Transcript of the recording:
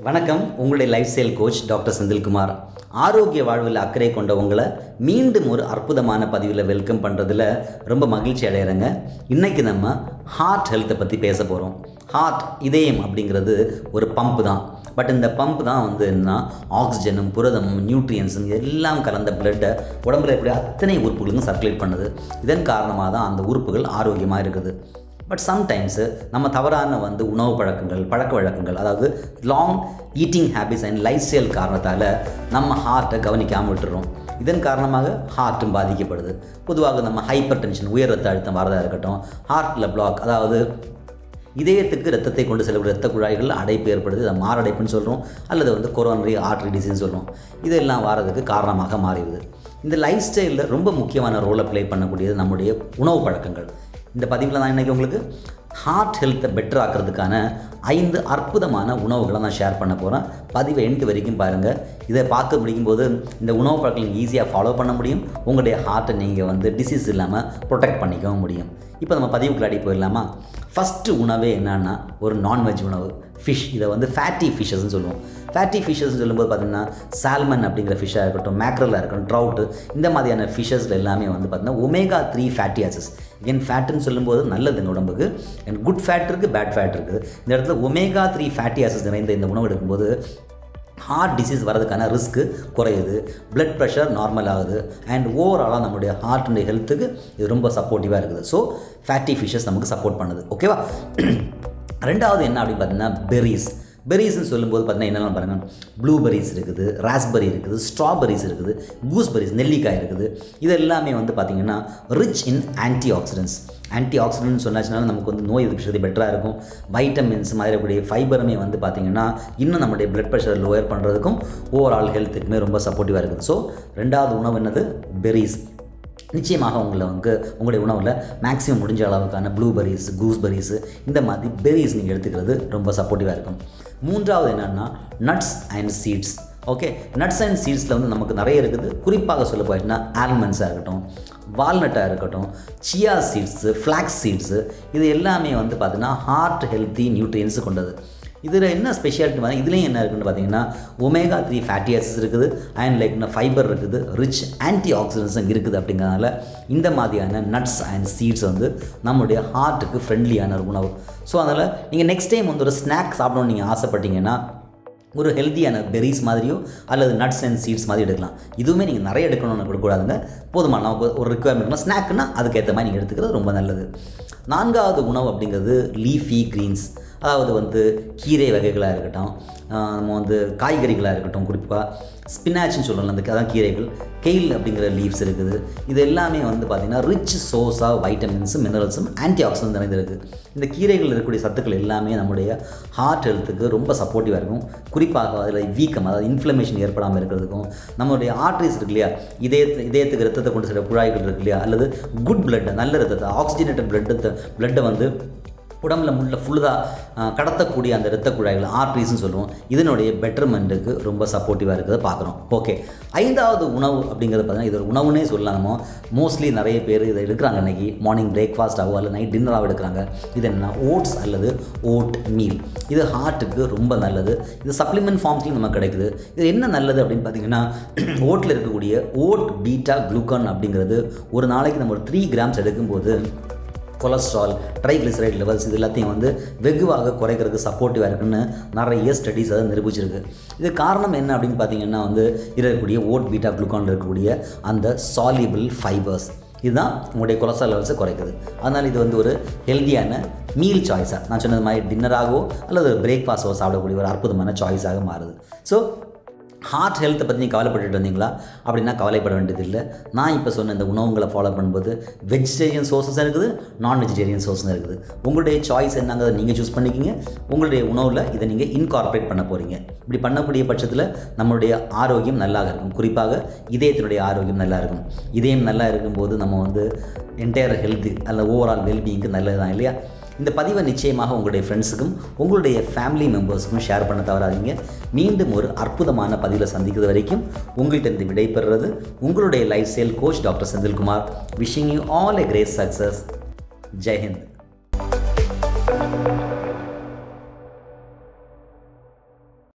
வணக்கம் உங்களுடைய lifestyle coach doctor Senthilkumar ஆரோக்கிய வாழ்வில் அக்கறை கொண்ட உங்களை மீண்டும் ஒரு அற்புதமான பதிவில் வெல்கம் பண்ணுறதுல ரொம்ப மகிழ்ச்சி அடைகிறேங்க இன்றைக்கி நம்ம ஹார்ட் ஹெல்த்தை பற்றி பேச போகிறோம் ஹார்ட் இதயம் அப்படிங்கிறது ஒரு பம்ப் தான் பட் இந்த பம்ப் தான் வந்து என்ன ஆக்சிஜனும் புரதமும் நியூட்ரியன்ஸும் எல்லாம் கலந்த பிளட்டை உடம்புல எப்படி அத்தனை உறுப்புகளுக்கும் சர்க்குலேட் பண்ணுது இதன் காரணமாக தான் அந்த உறுப்புகள் ஆரோக்கியமாக இருக்குது பட் சம்டைம்ஸு நம்ம தவறான வந்து உணவு பழக்கங்கள் பழக்க வழக்கங்கள் அதாவது wrong eating habits and lifestyle காரணத்தால் நம்ம ஹார்ட்டை கவனிக்காமல் விட்டுறோம் இதன் காரணமாக ஹார்ட்டும் பாதிக்கப்படுது பொதுவாக நம்ம ஹைப்பர் டென்ஷன் உயர் ரத்த அழுத்தம் வரதாக இருக்கட்டும் ஹார்ட்டில் பிளாக் அதாவது இதயத்துக்கு ரத்தத்தை கொண்டு செல்லக்கூடிய ரத்த குழாய்கள் அடைப்பு ஏற்படுது அதை மாரடைப்புன்னு சொல்கிறோம் அல்லது வந்து கொரோனரி ஆர்ட்ரி டிசீஸ் சொல்கிறோம் இதெல்லாம் வாரதுக்கு காரணமாக மாறிடுது இந்த லைஃப் ஸ்டைலில் ரொம்ப முக்கியமான ரோலை ப்ளே பண்ணக்கூடியது நம்முடைய உணவு பழக்கங்கள் இந்த பதிவில் நான் இன்றைக்கி உங்களுக்கு ஹார்ட் ஹெல்த்தை பெட்டர் ஆக்கிறதுக்கான ஐந்து அற்புதமான உணவுகளை நான் ஷேர் பண்ண போகிறேன் பதிவை எண்டு வரைக்கும் பாருங்கள் இதை பார்க்க முடியும்போது இந்த உணவு பழக்கம் நீங்கள் ஈஸியாக ஃபாலோ பண்ண முடியும் உங்களுடைய ஹார்ட்டை நீங்கள் வந்து டிசீஸ் இல்லாமல் ப்ரொடெக்ட் பண்ணிக்கவும் முடியும் இப்போ நம்ம பதிவுக்குள்ளாடி போயிடலாமா ஃபஸ்ட்டு உணவே என்னன்னா ஒரு நான்வெஜ் உணவு ஃபிஷ் இதை வந்து ஃபேட்டி ஃபிஷ்ஷஸ்ன்னு சொல்லுவோம் ஃபேட்டி ஃபிஷ்ஷஸ்ன்னு சொல்லும்போது பார்த்திங்கன்னா சால்மன் அப்படிங்கிற ஃபிஷ்ஷாக இருக்கட்டும் மேக்ரலாக இருக்கட்டும் ட்ரவுட்டு இந்த மாதிரியான ஃபிஷ்ஷஸில் எல்லாமே வந்து பார்த்திங்கன்னா ஒமேகா த்ரீ ஃபேட்டி ஆசஸ் என் ஃபேட்டுன்னு சொல்லும்போது நல்லதுங்க உடம்புக்கு அண்ட் குட் ஃபேட் இருக்குது பேட் ஃபேட் இருக்குது இந்த இடத்துல ஒமேகா த்ரீ ஃபேட்டி ஆசஸ் நிறைந்த இந்த உணவு எடுக்கும்போது ஹார்ட் டிசீஸ் வரதுக்கான ரிஸ்க்கு குறையுது பிளட் ப்ரெஷர் நார்மல் ஆகுது அண்ட் ஓவராலாக நம்மளுடைய ஹார்ட்டுடைய ஹெல்த்துக்கு இது ரொம்ப சப்போர்ட்டிவாக இருக்குது ஸோ ஃபேட்டி ஃபிஷ்ஷஸ் நமக்கு சப்போர்ட் பண்ணுது ஓகேவா ரெண்டாவது என்ன அப்படின்னு பார்த்தீங்கன்னா பெரிஸ் பெரிஸ்னு சொல்லும்போது பார்த்தீங்கன்னா என்னெல்லாம் பாருங்கள் ப்ளூபெரிஸ் இருக்குது ராஸ்பெரி இருக்குது ஸ்ட்ராபெரிஸ் இருக்குது கூஸ்பெரிஸ் நெல்லிக்காய் இருக்குது இது எல்லாமே வந்து பார்த்திங்கன்னா rich in antioxidants antioxidant சொன்னாச்சுனாலும் நமக்கு வந்து நோய் எதிர்ப்பு சக்தி பெட்டராக இருக்கும் வைட்டமின்ஸ் மாதிரி இருக்கக்கூடிய ஃபைபருமே வந்து பார்த்திங்கன்னா இன்னும் நம்மளுடைய பிளட் ப்ரெஷர் லோயர் பண்ணுறதுக்கும் ஓவரால் ஹெல்த்துக்குமே ரொம்ப சப்போர்ட்டிவாக இருக்குது ஸோ ரெண்டாவது உணவு என்னது பெரிஸ் நிச்சயமாக உங்களை வந்து உங்களுடைய உணவில் மேக்ஸிமம் முடிஞ்ச அளவுக்கான ப்ளூபெரிஸ் கூஸ்பெரிஸு இந்த மாதிரி பெரிஸ் நீங்கள் எடுத்துக்கிறது ரொம்ப சப்போர்ட்டிவாக இருக்கும் மூன்றாவது என்னென்னா nuts and seeds okay nuts and சீட்ஸில் வந்து நமக்கு நிறைய இருக்குது குறிப்பாக சொல்ல போயிட்டுனா ஆல்மண்ட்ஸாக இருக்கட்டும் வால்நட்டாக இருக்கட்டும் சியா சீட்ஸு ஃப்ளாக்ஸ் சீட்ஸு இது எல்லாமே வந்து பார்த்திங்கன்னா ஹார்ட் ஹெல்த்தி நியூட்ரியன்ஸு கொண்டது இதில் என்ன ஸ்பெஷாலிட்டி பார்த்தீங்கன்னா இதுலேயும் என்ன இருக்குன்னு பார்த்தீங்கன்னா ஒமேகா த்ரீ ஃபேட்டி ஆசிட்ஸ் இருக்குது அண்ட் லைக் ஃபைபர் இருக்குது ரிச் ஆன்டி ஆக்சிடென்ட்ஸும் இருக்குது அப்படிங்கிறதுனால இந்த மாதிரியான நட்ஸ் அண்ட் சீட்ஸ் வந்து நம்மளுடைய ஹார்ட்டுக்கு ஃப்ரெண்ட்லியான ஒரு உணவு ஸோ அதனால் நீங்கள் நெக்ஸ்ட் டைம் வந்து ஒரு ஸ்நாக் சாப்பிடணும்னு நீங்கள் ஆசைப்பட்டீங்கன்னா ஒரு ஹெல்த்தியான பெரிஸ் மாதிரியோ அல்லது நட்ஸ் அண்ட் சீட்ஸ் மாதிரி எடுக்கலாம் இதுவுமே நீங்கள் நிறைய எடுக்கணும்னு கொடுக்கூடாதுங்க போதுமான நமக்கு ஒரு ரிக்குவயர்மெண்ட்னா ஸ்நாக்னா அதுக்கேற்ற மாதிரி நீங்கள் எடுத்துக்கிறது ரொம்ப நல்லது நான்காவது உணவு அப்படிங்கிறது லீஃபி க்ரீன்ஸ் அதாவது வந்து கீரை வகைகளாக இருக்கட்டும் நம்ம வந்து காய்கறிகளாக இருக்கட்டும் குறிப்பாக ஸ்பினாச்னு சொல்லலாம் அந்த அதான் கீரைகள் கெயில் அப்படிங்கிற லீவ்ஸ் இருக்குது இது எல்லாமே வந்து பார்த்திங்கன்னா ரிச் சோர்ஸ் ஆஃப் வைட்டமின்ஸும் மினரல்ஸும் ஆன்டி ஆக்சிடன்ட் நிறைந்திருக்கு இந்த கீரைகள் இருக்கக்கூடிய சத்துக்கள் எல்லாமே நம்முடைய ஹார்ட் ஹெல்த்துக்கு ரொம்ப சப்போர்ட்டிவாக இருக்கும் குறிப்பாக அதில் வீக்கம் அதாவது இன்ஃப்ளமேஷன் ஏற்படாமல் இருக்கிறதுக்கும் நம்மளுடைய ஆர்ட்ரிஸ் இருக்கு இல்லையா இதயத்து இதயத்துக்கு ரத்தத்தை கொண்டு செல்ல குழாய்கள் இருக்கு இல்லையா அல்லது குட் பிளட் நல்ல ரத்தத்தை ஆக்சிஜனேட்டட் பிளட்டை பிளட்டை வந்து உடம்புல முள்ள ஃபுல்லாக கடத்தக்கூடிய அந்த இரத்த குழாய்கள் ஆர்ட்ரிஸ்னு சொல்லுவோம் இதனுடைய பெட்டர்மெண்ட்டுக்கு ரொம்ப சப்போர்ட்டிவாக இருக்கிறத பார்க்குறோம் ஓகே ஐந்தாவது உணவு அப்படிங்கிறது பார்த்தீங்கன்னா இது ஒரு உணவுனே சொல்லலாம் நம்ம மோஸ்ட்லி நிறைய பேர் இதை எடுக்கிறாங்க அன்றைக்கி மார்னிங் பிரேக்ஃபாஸ்ட்டாகவோ அல்லது நைட் டின்னராகவோ எடுக்கிறாங்க இது என்ன ஓட்ஸ் அல்லது ஓட் மீல் இது ஹார்ட்டுக்கு ரொம்ப நல்லது இது சப்ளிமெண்ட் ஃபார்ம்ஸ்லையும் நமக்கு கிடைக்குது இது என்ன நல்லது அப்படின்னு பார்த்தீங்கன்னா ஓட்டில் இருக்கக்கூடிய ஓட் பீட்டா குளுக்கான் அப்படிங்கிறது ஒரு நாளைக்கு நம்ம ஒரு த்ரீ கிராம்ஸ் எடுக்கும்போது கொலஸ்ட்ரால் ட்ரைக்ளிசரைட் லெவல்ஸ் இது எல்லாத்தையும் வந்து வெகுவாக குறைக்கிறதுக்கு சப்போர்ட்டிவாக இருக்குன்னு நிறைய ஸ்டடீஸ் அதை நிரூபிச்சிருக்கு இது காரணம் என்ன அப்படின்னு பார்த்தீங்கன்னா வந்து இருக்கக்கூடிய ஓட் பீட்டா குளுக்கான் இருக்கக்கூடிய அந்த சாலிபிள் ஃபைபர்ஸ் இதுதான் உங்களுடைய கொலஸ்ட்ரால் லெவல்ஸை குறைக்குது அதனால் இது வந்து ஒரு ஹெல்த்தியான மீல் சாய்ஸாக நான் சொன்னது மாதிரி டின்னராகவோ அல்லது பிரேக்ஃபாஸ்ட்டோ சாப்பிடக்கூடிய ஒரு அற்புதமான சாய்ஸாக மாறுது ஸோ ஹார்ட் ஹெல்த்தை பற்றி நீங்கள் கவலைப்பட்டுட்டு வந்தீங்களா அப்படின்னா கவலைப்பட வேண்டியதில்லை நான் இப்போ சொன்ன இந்த உணவுங்களை ஃபாலோ பண்ணும்போது வெஜிடேரியன் சோர்ஸஸ் இருக்குது நான் வெஜிடேரியன் சோர்ஸும் இருக்குது உங்களுடைய சாய்ஸ் என்னங்கிறத நீங்கள் சூஸ் பண்ணிக்கிங்க உங்களுடைய உணவில் இதை நீங்கள் இன்கார்பரேட் பண்ண போகிறீங்க இப்படி பண்ணக்கூடிய பட்சத்தில் நம்மளுடைய ஆரோக்கியம் நல்லா இருக்கும் குறிப்பாக இதயத்தினுடைய ஆரோக்கியம் நல்லா இருக்கும் இதயம் நல்லா இருக்கும்போது நம்ம வந்து என்டையர் ஹெல்த்து அல்ல ஓவரால் வெல்பீயிங்க்கு நல்லது தான் இல்லையா இந்த பதிவை நிச்சயமாக உங்களுடைய ஃப்ரெண்ட்ஸுக்கும் உங்களுடைய ஃபேமிலி மெம்பர்ஸுக்கும் ஷேர் பண்ண தவறாதீங்க மீண்டும் ஒரு அற்புதமான பதிவில் சந்திக்கிறது வரைக்கும் உங்கள்கிட்ட இருந்து விடைபெறுறது உங்களுடைய lifestyle coach doctor Senthilkumar wishing you all a great success Jai Hind